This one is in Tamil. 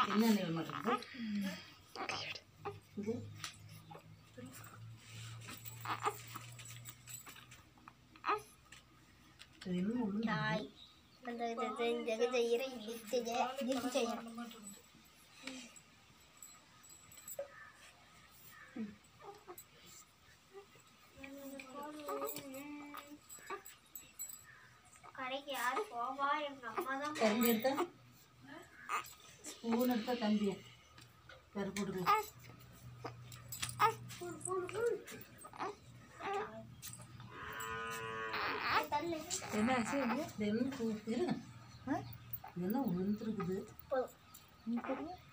என்ன எண்ணெய் மாட்டேங்குது இது இது இன்னும் ஒன்றும் டாய் அந்த இது இந்த இது செய்யறேன் இது செய்ய இது செய்யறேன் கடைக்கு யாரு போவா எங்க அம்மா தான் கரும்பு எடுத்தா ஸ்பூன் எடுத்தா தம்பி கருப்பு கொடுக்கு தள்ளு என்ன ஆச்சு இது என்ன பூ இருங்க இது என்ன உளுந்துருக்குது போதும்